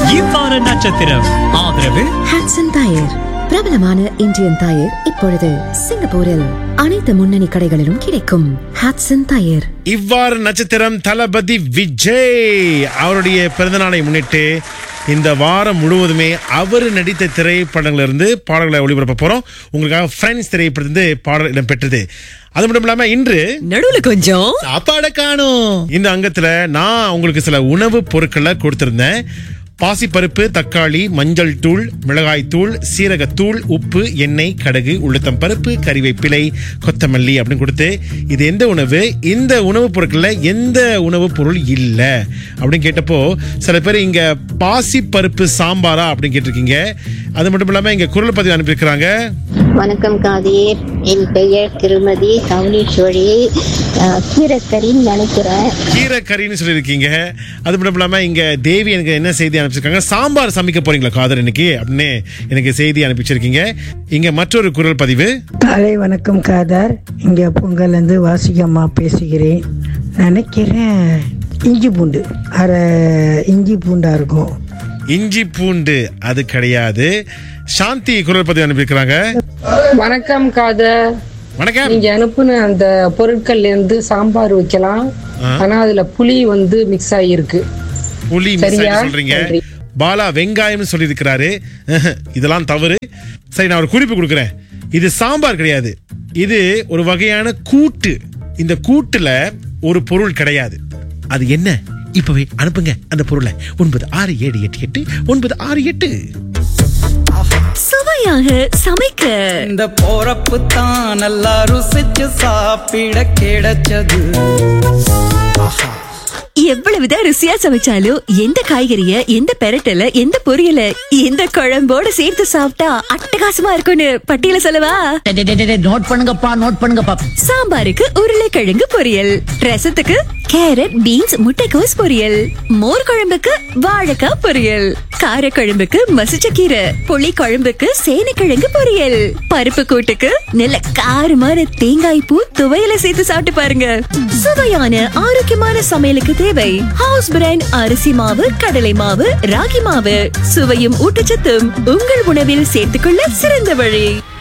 இவ்வார நட்சத்திரம் ஆதரவு ஹாட்சன் டயர் பிரபலமான இந்தியன் டயர் இப்பொழுது சிங்கப்பூரில் அனைத்து முன்னணி கடைகளிலும் கிடைக்கும் ஹாட்சன் டயர் இவ்வாறு நட்சத்திரம் தளபதி விஜய் அவருடைய பிறந்தநாளை முன்னிட்டு இந்த வாரம் முழுவதுமே அவர் நடித்த திரைப்படங்கள்ல இருந்து பாடல்களை ஒளிபரப்ப போறோம் உங்களுக்காக ஃப்ரெண்ட்ஸ் திரைப்படத்திலிருந்து பாடல் இடம்பெற்றது அது மட்டும் இல்லாம இன்று நடுவுல கொஞ்சம் சாப்பாடை காணும் இந்த அங்கத்துல நான் உங்களுக்கு சில உணவு பொருட்களை கொடுத்திருந்தேன் பாசிப்பருப்பு தக்காளி மஞ்சள் தூள் மிளகாய் தூள் சீரகத்தூள் உப்பு எண்ணெய் கடுகு உளுத்தம் பருப்பு கறிவேப்பிலை கொத்தமல்லி அப்படின்னு கொடுத்து இது எந்த உணவு இந்த உணவுப் பொருட்கள்ல எந்த உணவுப் பொருள் இல்லை அப்படின்னு கேட்டப்போ சில பேர் இங்க பாசிப்பருப்பு சாம்பாரா அப்படின்னு கேட்டிருக்கீங்க அது மட்டும் இல்லாம இங்க குரல் பதிவு அனுப்பியிருக்கிறாங்க வணக்கம் காதீர் என் பெயர் திருமதி கவுனீஸ்வரி அஹ், கீரக்கரின்னு நினைக்கிறேன் கீரைக்கறின்னு சொல்லியிருக்கீங்க அது மட்டும் இல்லாம இங்க தேவி எனக்கு என்ன செய்தி அனுப்பிச்சிருக்காங்க சாம்பார் சமைக்க போறீங்களா காதர் இன்னைக்கு அப்படின்னு எனக்கு செய்தி அனுப்பிச்சிருக்கீங்க இங்க மற்றொரு குரல் பதிவு காலை வணக்கம் காதார் இங்கே பொங்கல்லேருந்து வாசிகம்மா பேசுகிறேன் நினைக்கிறேன் இஞ்சி பூண்டு அரை இஞ்சி பூண்டா இருக்கும் இஞ்சி பூண்டு அது கிடையாது சாந்தி குரல் பதிவு அனுப்பியிருக்கிறாங்க வணக்கம் காதர் வணக்கம் நீங்க அனுப்புன அந்த பொருட்கள்ல இருந்து சாம்பார் வைக்கலாம் ஆனா அதுல புளி வந்து மிக்ஸ் ஆகியிருக்கு புலி சரியா? மிஸ் சொல்றீங்க நன்றி. பாலா வெங்காயம்னு சொல்லியிருக்கிறாரு இதெல்லாம் தவறு சரி நான் ஒரு குறிப்பு கொடுக்குறேன் இது சாம்பார் கிடையாது இது ஒரு வகையான கூட்டு இந்த கூட்டுல ஒரு பொருள் கிடையாது அது என்ன இப்பவே அனுப்புங்க அந்த பொருளை ஒன்பது ஆறு ஏழு எட்டு எட்டு ஒன்பது ஆறு எட்டு சுவையாக சமைக்க இந்த போறப்பு தான் நல்லா ருசிச்சு சாப்பிட கிடைச்சது எவ்வளவுதான் ருசியா சமைச்சாலும் எந்த காய்கறிய எந்த பெரட்டல எந்த பொரியல எந்த குழம்போட சேர்த்து சாப்பிட்டா அட்டகாசமா இருக்கும்னு பட்டியல சொல்லவா நோட் பண்ணுங்கப்பா நோட் பண்ணுங்கப்பா சாம்பாருக்கு உருளைக்கிழங்கு பொரியல் ரசத்துக்கு கேரட் பீன்ஸ் முட்டைக்கோஸ் பொரியல் மோர் குழம்புக்கு வாழைக்காய் பொரியல் காரக்குழம்புக்கு மசிச்சக்கீரை புளி குழம்புக்கு சேனைக்கிழங்கு பொரியல் பருப்பு கூட்டுக்கு நல்ல காரமான தேங்காய் பூ துவையில சேர்த்து சாப்பிட்டு பாருங்க சுவையான ஆரோக்கியமான சமையலுக்கு தேவை ஹவுஸ் பிராண்ட் அரிசி மாவு கடலை மாவு ராகி மாவு சுவையும் ஊட்டச்சத்தும் உங்கள் உணவில் சேர்த்துக்கொள்ள சிறந்த வழி